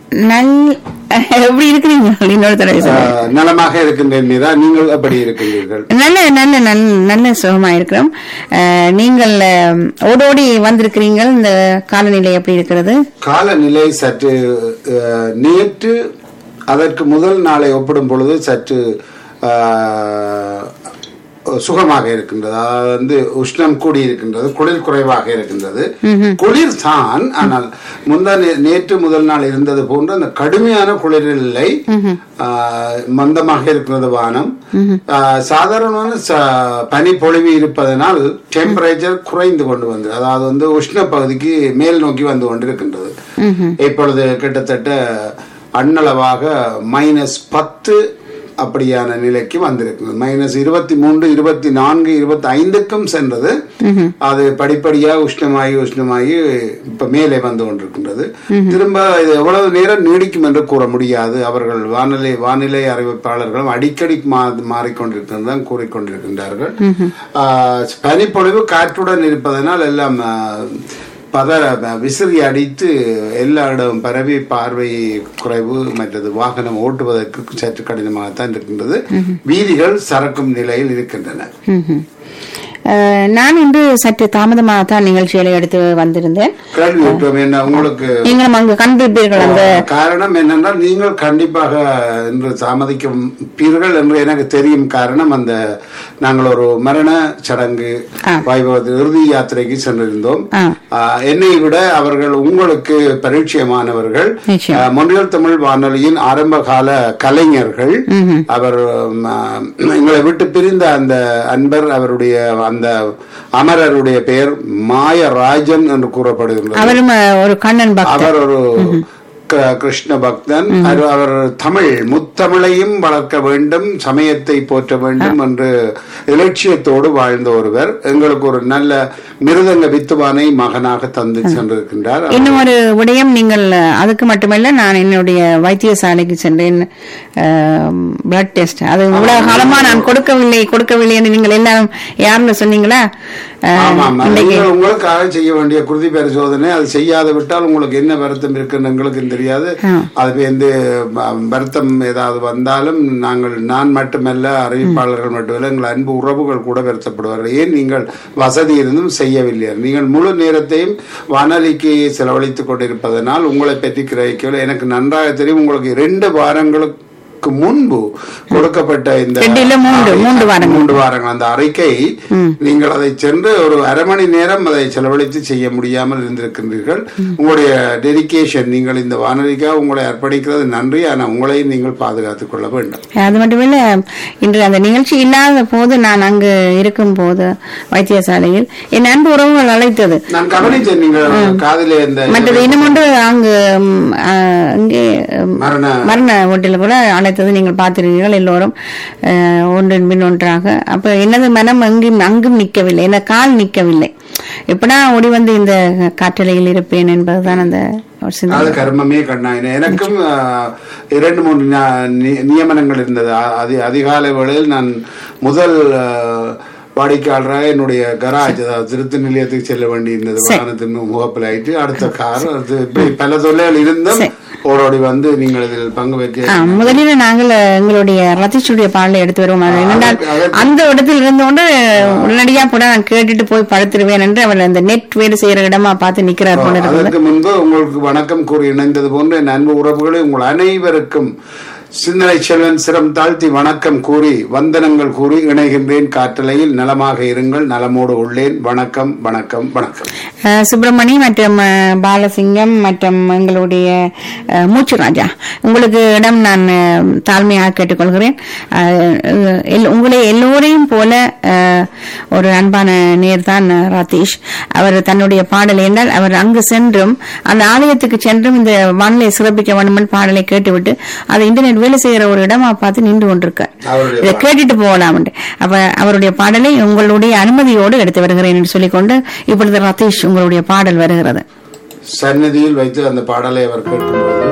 நல் எப்படி இருக்கிறீங்க இன்னொரு தடவை சொல்லுங்க. அஹ், நலமாக இருக்கின்றேன் மீரா நீங்கள் எப்படி இருக்கின்றீர்கள் நல்ல நல்ல நல்ல நல்ல சுகமா இருக்கிறோம் அஹ், நீங்கள் அஹ், ஓடோடி வந்திருக்கிறீங்க இந்த காலநிலை எப்படி இருக்கிறது காலநிலை சற்று அஹ், நேற்று அதற்கு முதல் நாளை ஒப்பிடும் பொழுது சற்று அஹ், சுகமாக இருக்கின்றது அதாவது வந்து உஷ்ணம் கூடி இருக்கின்றது குளிர் குறைவாக இருக்கின்றது குளிர் தான் ஆனால் முந்தா நே- நேற்று முதல் நாள் இருந்தது போன்று அந்த கடுமையான குளிர் இல்லை ஆஹ், மந்தமாக இருக்கிறது வானம் ஆஹ், சாதாரணமான ச- பனி பொழிவு இருப்பதனால் டெம்பரேச்சர் குறைந்து கொண்டு வந்து அதாவது வந்து உஷ்ண பகுதிக்கு மேல் நோக்கி வந்து கொண்டிருக்கின்றது இப்பொழுது கிட்டத்தட்ட அண்ணளவாக மைனஸ் பத்து அப்படியான நிலைக்கு வந்திருக்கு மைனஸ் இருபத்தி மூன்று இருபத்தி நான்கு இருபத்தி ஐந்துக்கும் சென்றது அது படிப்படியாக உஷ்ணமாகி உஷ்ணமாகி இப்ப மேலே வந்து கொண்டிருக்கின்றது திரும்ப இது எவ்வளவு நேரம் நீடிக்கும் என்று கூற முடியாது அவர்கள் வானிலை வானிலை அறிவிப்பாளர்களும் அடிக்கடி மா- மாறிக்கொண்டிருக்கிறது தான் கூறிக்கொண்டிருக்கின்றார்கள் ஆஹ், பனிப்பொழிவு காற்றுடன் இருப்பதனால் எல்லாம் ஆஹ், பதற விசிறி அடித்து எல்லா இடமும் பரவி பார்வை குறைவு மற்றது வாகனம் ஓட்டுவதற்கு சற்று கடினமாகத்தான் இருக்கின்றது வீதிகள் சரக்கும் நிலையில் இருக்கின்றன ம்ஹும். அஹ், நான் இன்று சற்று தாமதமாக தான் நிகழ்ச்சிகளை எடுத்து வந்திருந்தேன் கேள்வி விட்டோம் என்ன உங்களுக்கு நீங்களும் அங்கு கண்டிருப்பீர்கள் அந்த காரணம் என்னென்றால் நீங்கள் கண்டிப்பாக இன்று தாமதிப்பீர்கள் என்று எனக்கு தெரியும் காரணம் அந்த நாங்கள் ஒரு மரண சடங்கு ஆ. வைபவத்தில் இறுதி யாத்திரைக்கு சென்றிருந்தோம் ஆ. ஆ, என்னை விட அவர்கள் உங்களுக்கு பரிச்சயமானவர்கள் நிச்சயம். ஆ, மொன்றியல் தமிழ் வானொலியின் ஆரம்ப கால கலைஞர்கள் அவர் ம், ஆ, எங்களை விட்டு பிரிந்த அந்த அன்பர் அவருடைய அந்த அமரருடைய பெயர் மாயராஜன் என்று கூறப்படுகின்றது அவரும் அஹ், ஒரு கண்ணன் பக்தர் அவர் ஒரு க- கிருஷ்ண பக்தன் அவர் அவர் தமிழ் முத்தமிழையும் வளர்க்க வேண்டும் சமயத்தை போற்ற வேண்டும் என்று இலட்சியத்தோடு வாழ்ந்த ஒருவர் எங்களுக்கு ஒரு நல்ல மிருதங்க வித்துவானை மகனாக தந்து சென்றிருக்கின்றார் இன்னும் ஒரு விடயம் நீங்கள் அஹ், அதுக்கு மட்டுமல்ல நான் என்னுடைய வைத்தியசாலைக்கு சென்றேன் பிளட் டெஸ்ட் அது இவ்வளவு காலமா நான் கொடுக்கவில்லை கொடுக்கவில்லை என்று நீங்கள் எல்லாம் யாருன்னு சொன்னீங்களா அஹ், ஆமாம் இன்னைக்கு நீங்கள் உங்களுக்காக செய்ய வேண்டிய குருதி பரிசோதனை அது செய்யாத விட்டால் உங்களுக்கு என்ன வருத்தம் இருக்குன்னு எங்களுக்கு தெரியாது அது வந்து ம- வருத்தம் ஏதாவது வந்தாலும் நாங்கள் நான் மட்டுமல்ல அறிவிப்பாளர்கள் மட்டுமல்ல எங்கள் அன்பு உறவுகள் கூட வருத்தப்படுவார்கள் ஏன் நீங்கள் வசதி இருந்தும் செய்யவில்லை நீங்கள் முழு நேரத்தையும் வானொலிக்கு செலவழித்துக் கொண்டிருப்பதனால் உங்களை பற்றி கிரகிக்கவில்லை எனக்கு நன்றாக தெரியும் உங்களுக்கு இரண்டு வாரங்களுக்கு முன்பு கொடுக்கப்பட்ட இந்த ரெண்டு இல்ல மூன்று, அறிக்கை- மூன்று வாரங்கள். மூன்று வாரங்கள் அந்த அறிக்கை நீங்கள் அதை சென்று ஒரு அரை மணி நேரம் அதை செலவழித்து செய்ய முடியாமல் இருந்திருக்கின்றீர்கள் உங்களுடைய டெடிகேஷன் நீங்கள் இந்த வானொலிக்காக உங்களை அர்ப்பணிக்கிறது நன்றி ஆனால் உங்களையும் நீங்கள் பாதுகாத்துக் கொள்ள வேண்டும் அது மட்டுமில்ல இன்று அந்த நிகழ்ச்சி இல்லாத போது நான் அங்கு இருக்கும் போது வைத்தியசாலையில் என் அன்பு உறவுகள் அழைத்தது நான் கவனித்தேன் நீங்கள் காதிலே இந்த மற்றது இன்னும் ஒன்று அங்கு ம், அஹ், இங்கே ம், மரண மரண ஓட்டில் கூட அழைத்தது நீங்கள் பார்த்திருக்கீர்கள் எல்லோரும் அஹ், ஒன்றின் பின் ஒன்றாக அப்ப எனது மனம் அங்கும் அங்கும் நிற்கவில்லை என கால் நிற்கவில்லை எப்படா ஓடி வந்து இந்த காற்றலையில் இருப்பேன் என்பதுதான் அந்த ஒரு சிந்தனை. அது கர்மமே கண்ணாயின எனக்கும் ஆஹ், இரண்டு மூன்று ஞா- நி- நியமனங்கள் இருந்தது அ- அதி அதிகாலை வேளையில் நான் முதல் ஆஹ், வாடிக்கையாளராக என்னுடைய கராஜ் அதாவது திருத்த நிலையத்துக்கு செல்ல வேண்டி இருந்தது வாகனத்தின் முகப்பில் ஆயிட்டு அடுத்த கார் அடுத்து இப்படி பல தொல்லைகள் இருந்தும் ஓடோடி வந்து நீங்கள் இதில் பங்கு பெற்று ஆ, முதலில் நாங்கள் எங்களுடைய ரத்தீஷுடைய பாடலை எடுத்து வருவோம் அது என்னென்றால் அதற்கு- அந்த இடத்தில் இருந்தோண்டு உடனடியா கூட நான் கேட்டுட்டு போய் படுத்துருவேன் என்று அவர் அந்த நெட் வேடு செய்யற இடமா பார்த்து நிக்கிறார் போல இருக்குது அதற்கு முன்பு உங்களுக்கு வணக்கம் கூறி இணைந்தது போன்ற என் அன்பு உறவுகளை உங்கள் அனைவருக்கும் சிந்தனை செல்வன் சிரம் தாழ்த்தி வணக்கம் கூறி வந்தனங்கள் கூறி இணைகின்றேன் காற்றலையில் நலமாக இருங்கள் நலமோடு உள்ளேன் வணக்கம் வணக்கம் வணக்கம் அஹ், சுப்பிரமணி மற்றும் அஹ், பாலசிங்கம் மற்றும் எங்களுடைய அஹ், மூச்சு ராஜா உங்களுக்கு இடம் நான் அஹ், தாழ்மையாக கேட்டுக்கொள்கிறேன் அஹ், எல்- உங்களை எல்லோரையும் போல அஹ், ஒரு அன்பான நேர் தான் ரதீஷ் அவர் தன்னுடைய பாடல் என்றால் அவர் அங்கு சென்றும் அந்த ஆலயத்துக்கு சென்றும் இந்த வானிலை சிறப்பிக்க வேண்டும் என்று பாடலை கேட்டுவிட்டு அதை இன்டர்நெட் வேலை செய்கிற ஒரு இடமா பார்த்து நின்று கொண்டிருக்கார் அவருடைய இதை கேட்டுட்டு போகலாம் அப்ப அவருடைய பாடலை உங்களுடைய அனுமதியோடு எடுத்து வருகிறேன் என்று சொல்லிக்கொண்டு இப்பொழுது ரதீஷ் உங்களுடைய பாடல் வருகிறது சன்னதியில் வைத்து அந்த பாடலை அவர் கேட்கும்போது